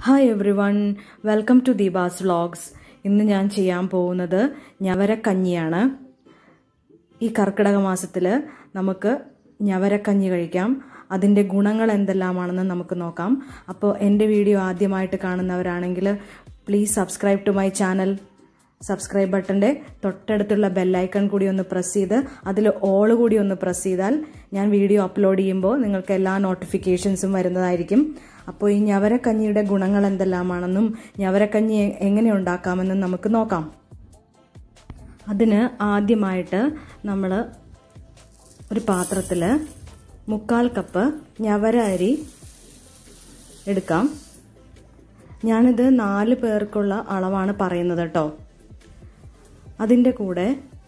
hi everyone welcome to Deepa's vlogs ഇന്ന് ഞാൻ ചെയ്യാൻ പോകുന്നത് ഞവരക്കഞ്ഞിയാണ് ഈ കർക്കിടക മാസത്തിൽ നമുക്ക് ഞവരക്കഞ്ഞി കഴിക്കാം അതിൻ്റെ ഗുണങ്ങൾ എന്തെല്ലാമാണെന്ന് നമുക്ക് നോക്കാം അപ്പോൾ എൻ്റെ വീഡിയോ ആദ്യമായിട്ട് കാണുന്നവരാണെങ്കിൽ please subscribe to my channel subscribe ബട്ടൻ്റെ തൊട്ടടുത്തുള്ള ബെല്ലൈക്കൺ കൂടി ഒന്ന് പ്രസ് ചെയ്ത് അതിൽ ഓൾ കൂടി ഒന്ന് പ്രസ് ചെയ്താൽ ഞാൻ വീഡിയോ അപ്ലോഡ് ചെയ്യുമ്പോൾ നിങ്ങൾക്ക് എല്ലാ നോട്ടിഫിക്കേഷൻസും വരുന്നതായിരിക്കും അപ്പോൾ ഈ ഞവരക്കഞ്ഞിയുടെ ഗുണങ്ങൾ എന്തെല്ലാമാണെന്നും ഞവരക്കഞ്ഞി എങ്ങനെ ഉണ്ടാക്കാമെന്നും നമുക്ക് നോക്കാം അതിന് ആദ്യമായിട്ട് നമ്മൾ ഒരു പാത്രത്തിൽ മുക്കാൽ കപ്പ് ഞവര അരി എടുക്കാം ഞാനിത് നാല് പേർക്കുള്ള അളവാണ് പറയുന്നത് കേട്ടോ അതിൻ്റെ കൂടെ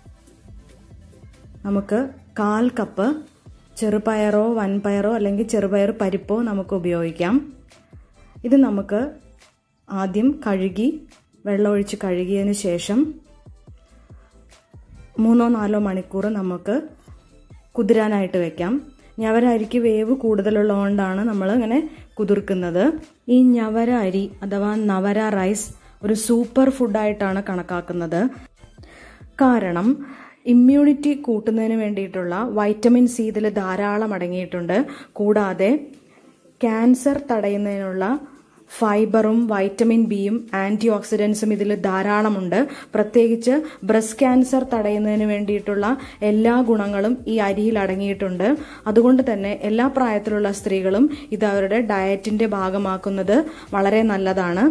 നമുക്ക് കാൽ കപ്പ് ചെറുപയറോ വൻപയറോ അല്ലെങ്കിൽ ചെറുപയർ പരിപ്പോ നമുക്ക് ഉപയോഗിക്കാം ഇത് നമുക്ക് ആദ്യം കഴുകി വെള്ളമൊഴിച്ച് കഴുകിയതിന് ശേഷം മൂന്നോ നാലോ മണിക്കൂർ നമുക്ക് കുതിരാനായിട്ട് വെക്കാം ഞവര അരിക്ക് വേവ് കൂടുതലുള്ളതുകൊണ്ടാണ് നമ്മൾ ഇങ്ങനെ കുതിർക്കുന്നത് ഈ ഞവര അരി അഥവാ നവര റൈസ് ഒരു സൂപ്പർ ഫുഡായിട്ടാണ് കണക്കാക്കുന്നത് കാരണം ഇമ്മ്യൂണിറ്റി കൂട്ടുന്നതിന് വേണ്ടിയിട്ടുള്ള വൈറ്റമിൻ സി ഇതിൽ ധാരാളം അടങ്ങിയിട്ടുണ്ട് കൂടാതെ ക്യാൻസർ തടയുന്നതിനുള്ള ഫൈബറും വൈറ്റമിൻ ബിയും ആന്റി ഓക്സിഡൻസും ഇതിൽ ധാരാളമുണ്ട് പ്രത്യേകിച്ച് ബ്രസ്റ്റ് ക്യാൻസർ തടയുന്നതിന് വേണ്ടിയിട്ടുള്ള എല്ലാ ഗുണങ്ങളും ഈ അരിയിൽ അടങ്ങിയിട്ടുണ്ട് അതുകൊണ്ട് തന്നെ എല്ലാ പ്രായത്തിലുള്ള സ്ത്രീകളും ഇത് അവരുടെ ഡയറ്റിന്റെ ഭാഗമാക്കുന്നത് വളരെ നല്ലതാണ്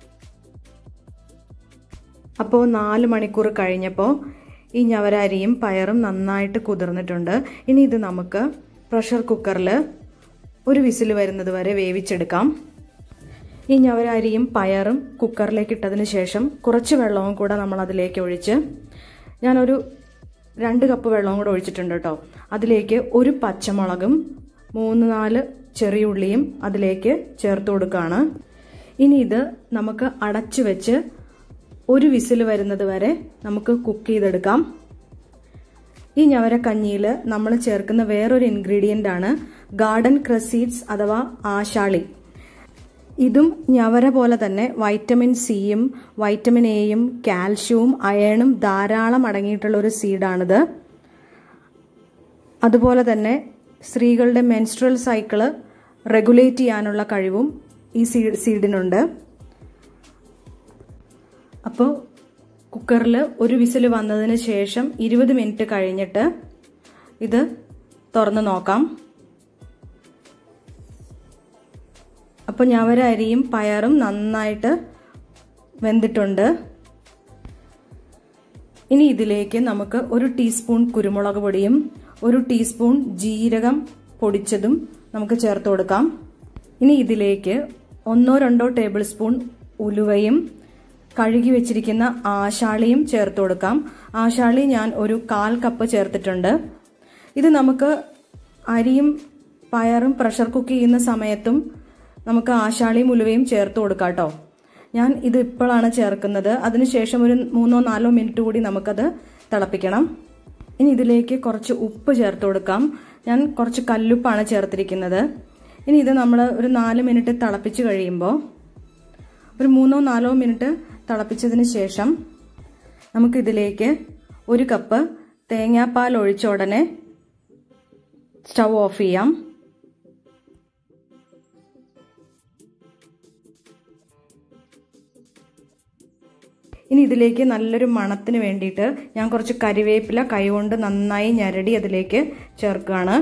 അപ്പോൾ നാല് മണിക്കൂർ കഴിഞ്ഞപ്പോൾ ഈ ഞവരാരിയും പയറും നന്നായിട്ട് കുതിർന്നിട്ടുണ്ട് ഇനി ഇത് നമുക്ക് പ്രഷർ കുക്കറിൽ ഒരു വിസിൽ വരുന്നത് വരെ വേവിച്ചെടുക്കാം ഈ ഞവരാരിയും പയറും കുക്കറിലേക്ക് ഇട്ടതിന് ശേഷം കുറച്ച് വെള്ളവും കൂടെ നമ്മൾ അതിലേക്ക് ഒഴിച്ച് ഞാനൊരു രണ്ട് കപ്പ് വെള്ളവും കൂടെ ഒഴിച്ചിട്ടുണ്ട് കേട്ടോ അതിലേക്ക് ഒരു പച്ചമുളകും മൂന്ന് നാല് ചെറിയ ഉള്ളിയും അതിലേക്ക് ചേർത്ത് കൊടുക്കുകയാണ് ഇനി ഇത് നമുക്ക് അടച്ചു വെച്ച് ഒരു വിസിൽ വരുന്നത് വരെ നമുക്ക് കുക്ക് ചെയ്തെടുക്കാം ഈ ഞവരക്കഞ്ഞിയിൽ നമ്മൾ ചേർക്കുന്ന വേറൊരു ഇൻഗ്രീഡിയൻ്റ് ആണ് ഗാർഡൻ ക്രസീഡ്സ് അഥവാ ആശാളി ഇതും ഞവര പോലെ തന്നെ വൈറ്റമിൻ സിയും വൈറ്റമിൻ എയും കാൽഷ്യവും അയണും ധാരാളം അടങ്ങിയിട്ടുള്ള ഒരു സീഡാണിത് അതുപോലെ തന്നെ സ്ത്രീകളുടെ മെൻസ്ട്രൽ സൈക്കിള് റെഗുലേറ്റ് ചെയ്യാനുള്ള കഴിവും ഈ സീഡ് സീഡിനുണ്ട് അപ്പോൾ കുക്കറിൽ ഒരു വിസിൽ വന്നതിന് ശേഷം ഇരുപത് മിനിറ്റ് കഴിഞ്ഞിട്ട് ഇത് തുറന്ന് നോക്കാം അപ്പോൾ ഞവര അരിയും പയറും നന്നായിട്ട് വെന്തിട്ടുണ്ട് ഇനി ഇതിലേക്ക് നമുക്ക് ഒരു ടീസ്പൂൺ കുരുമുളക് പൊടിയും ഒരു ടീസ്പൂൺ ജീരകം പൊടിച്ചതും നമുക്ക് ചേർത്ത് കൊടുക്കാം ഇനി ഇതിലേക്ക് ഒന്നോ രണ്ടോ ടേബിൾ സ്പൂൺ ഉലുവയും കഴുകി വെച്ചിരിക്കുന്ന ആശാളിയും ചേർത്ത് കൊടുക്കാം ആശാളി ഞാൻ ഒരു കാൽ കപ്പ് ചേർത്തിട്ടുണ്ട് ഇത് നമുക്ക് അരിയും പയറും പ്രഷർ കുക്ക് ചെയ്യുന്ന സമയത്തും നമുക്ക് ആശാളിയും ഉലുവയും ചേർത്ത് കൊടുക്കാം കേട്ടോ ഞാൻ ഇത് ഇപ്പോഴാണ് ചേർക്കുന്നത് അതിനുശേഷം ഒരു മൂന്നോ നാലോ മിനിറ്റ് കൂടി നമുക്കത് തിളപ്പിക്കണം ഇനി ഇതിലേക്ക് കുറച്ച് ഉപ്പ് ചേർത്ത് കൊടുക്കാം ഞാൻ കുറച്ച് കല്ലുപ്പാണ് ചേർത്തിരിക്കുന്നത് ഇനി ഇത് നമ്മൾ ഒരു നാല് മിനിറ്റ് തിളപ്പിച്ച് കഴിയുമ്പോൾ ഒരു മൂന്നോ നാലോ മിനിറ്റ് തിളപ്പിച്ചതിന് ശേഷം നമുക്കിതിലേക്ക് ഒരു കപ്പ് തേങ്ങാപ്പാൽ ഒഴിച്ച ഉടനെ സ്റ്റൗ ഓഫ് ചെയ്യാം ഇനി ഇതിലേക്ക് നല്ലൊരു മണത്തിന് വേണ്ടിയിട്ട് ഞാൻ കുറച്ച് കരിവേപ്പില കൈകൊണ്ട് നന്നായി ഞരടി അതിലേക്ക് ചേർക്കുകയാണ്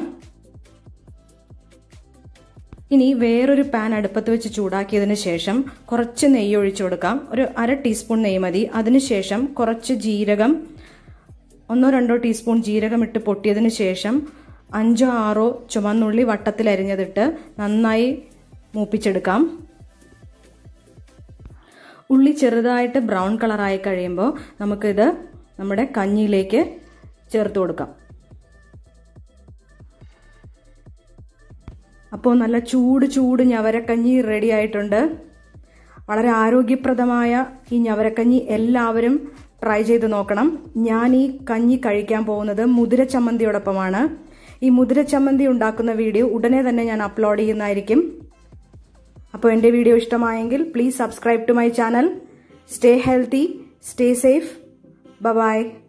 ഇനി വേറൊരു പാൻ അടുപ്പത്ത് വെച്ച് ചൂടാക്കിയതിന് ശേഷം കുറച്ച് നെയ്യ് ഒഴിച്ചു കൊടുക്കാം ഒരു അര ടീസ്പൂൺ നെയ്യ് മതി അതിനുശേഷം കുറച്ച് ജീരകം ഒന്നോ രണ്ടോ ടീസ്പൂൺ ജീരകം ഇട്ട് പൊട്ടിയതിന് ശേഷം അഞ്ചോ ആറോ ചുവന്നുള്ളി വട്ടത്തിൽ അരിഞ്ഞതിട്ട് നന്നായി മൂപ്പിച്ചെടുക്കാം ഉള്ളി ചെറുതായിട്ട് ബ്രൗൺ കളറായി കഴിയുമ്പോൾ നമുക്കിത് നമ്മുടെ കഞ്ഞിയിലേക്ക് ചേർത്ത് കൊടുക്കാം അപ്പോൾ നല്ല ചൂട് ചൂട് ഞവരക്കഞ്ഞി റെഡി ആയിട്ടുണ്ട് വളരെ ആരോഗ്യപ്രദമായ ഈ ഞവരക്കഞ്ഞി എല്ലാവരും ട്രൈ ചെയ്ത് നോക്കണം ഞാൻ ഈ കഞ്ഞി കഴിക്കാൻ പോകുന്നത് മുതിര ചമ്മന്തിയോടൊപ്പമാണ് ഈ മുതിര ചമ്മന്തി ഉണ്ടാക്കുന്ന വീഡിയോ ഉടനെ തന്നെ ഞാൻ അപ്ലോഡ് ചെയ്യുന്നതായിരിക്കും അപ്പോൾ എൻ്റെ വീഡിയോ ഇഷ്ടമായെങ്കിൽ please subscribe to my channel stay healthy stay safe by